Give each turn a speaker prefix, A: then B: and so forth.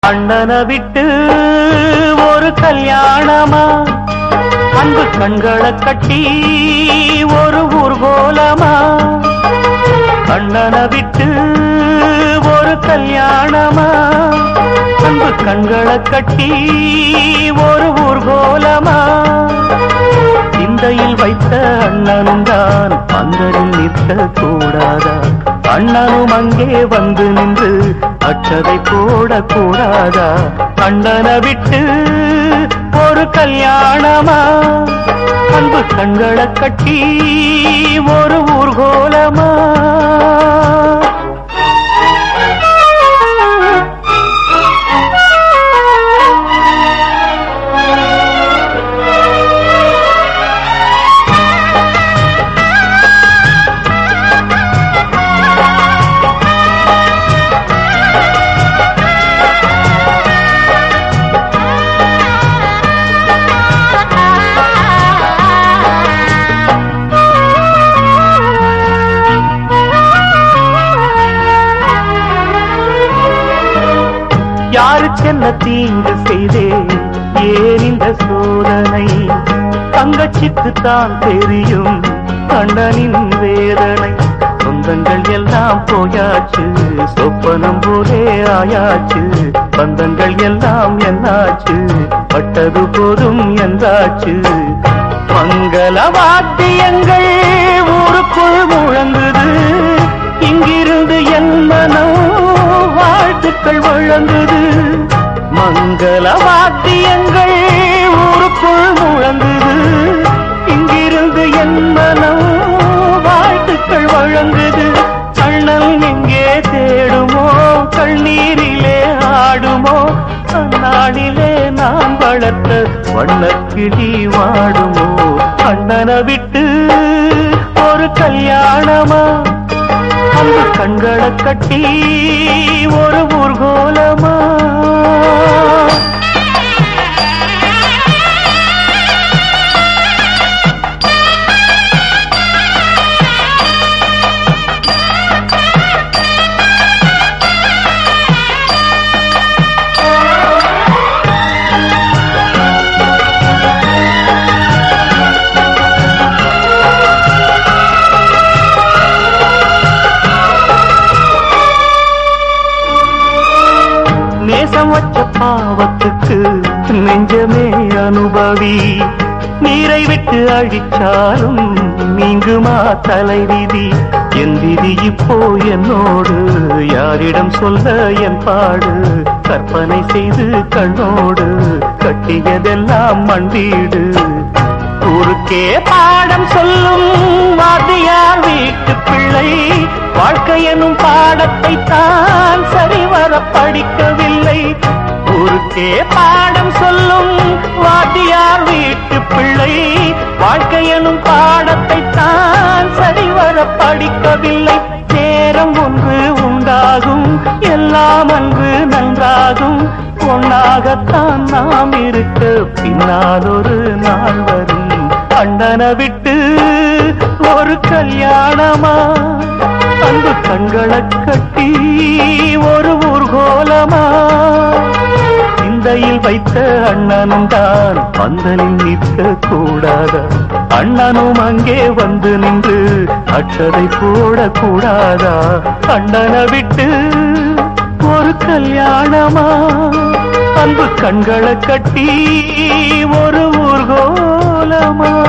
A: அண்ணனை விட்டு ஒரு கல்யாணமா அன்பு கண்களை கட்டி ஒரு ஊர்கோலமா அண்ணனை விட்டு ஒரு கல்யாணமா அன்பு கண்களை கட்டி ஒரு ஊர்கோலமா சிந்தையில் வைத்த அண்ணனும் தான் பந்தரில் நிற்க கூடாதா அண்ணனும் அங்கே வந்து நின்று அற்றதை போடக்கூடாதா அண்ணனை விட்டு ஒரு கல்யாணமா அன்பு கண்களை கட்டி ஒரு ஊர்கோலமா யாருக்கென்ன தீங்கு செய்தே ஏன் இந்த சோதனை தங்கச்சிக்கு தான் தெரியும் கண்ணனின் வேதனை சொந்தங்கள் எல்லாம் போயாச்சு சொப்பனம் போலே ஆயாச்சு பந்தங்கள் எல்லாம் என்னாச்சு பட்டது போதும் என்றாச்சு மங்கள வாத்தியங்கள் ஊருக்குள் முழங்குது இங்கிருந்து என் மனம் வாழ்த்துக்கள் வழங்குது மங்கள வாத்தியங்கள் ஊருக்குள் முழங்குது இங்கிருந்து என் மனம் வாழ்த்துக்கள் வழங்குது கண்ணல் எங்கே தேடுமோ கண்ணீரிலே ஆடுமோ அந்நாளிலே நான் வளர்த்த வண்ணக்கிளி வாடுமோ அண்ணனை விட்டு ஒரு கல்யாணமா அந்த கண்களை கட்டி ஒரு ஊர்கோலமா நேசம் வச்ச பாவத்துக்கு நெஞ்சமே அனுபவி நீரை விட்டு அழிச்சாலும் நீங்குமா தலைவிதி என் விதி இப்போ என்னோடு யாரிடம் சொல்ல என் பாடு கற்பனை செய்து கண்ணோடு கட்டியதெல்லாம் மண் வீடு ஊருக்கே பாடம் சொல்லும் வாத்தியார் வீட்டு பிள்ளை வாழ்க்கை எனும் பாடத்தை தான் சரிவர படிக்கவில்லை ஊருக்கே பாடம் சொல்லும் வாத்தியார் வீட்டு பிள்ளை வாழ்க்கை எனும் பாடத்தை தான் சரிவர படிக்கவில்லை நேரம் ஒன்று உண்டாகும் எல்லாம் அன்று நன்றாகும் ஒன்னாகத்தான் நாம் இருக்க பின்னால் ஒரு நாள் வரும் அண்ணனை விட்டு ஒரு கல்யாணமா அன்பு கண்களை கட்டி ஒரு ஊர்கோலமா சிந்தையில் வைத்த அண்ணனும் தான் பந்தலில் நிற்க கூடாதா அண்ணனும் அங்கே வந்து நின்று அற்றதை போடக்கூடாதா அண்ணனை விட்டு ஒரு கல்யாணமா அன்பு கண்களை கட்டி ஒரு ஊர்கோலமா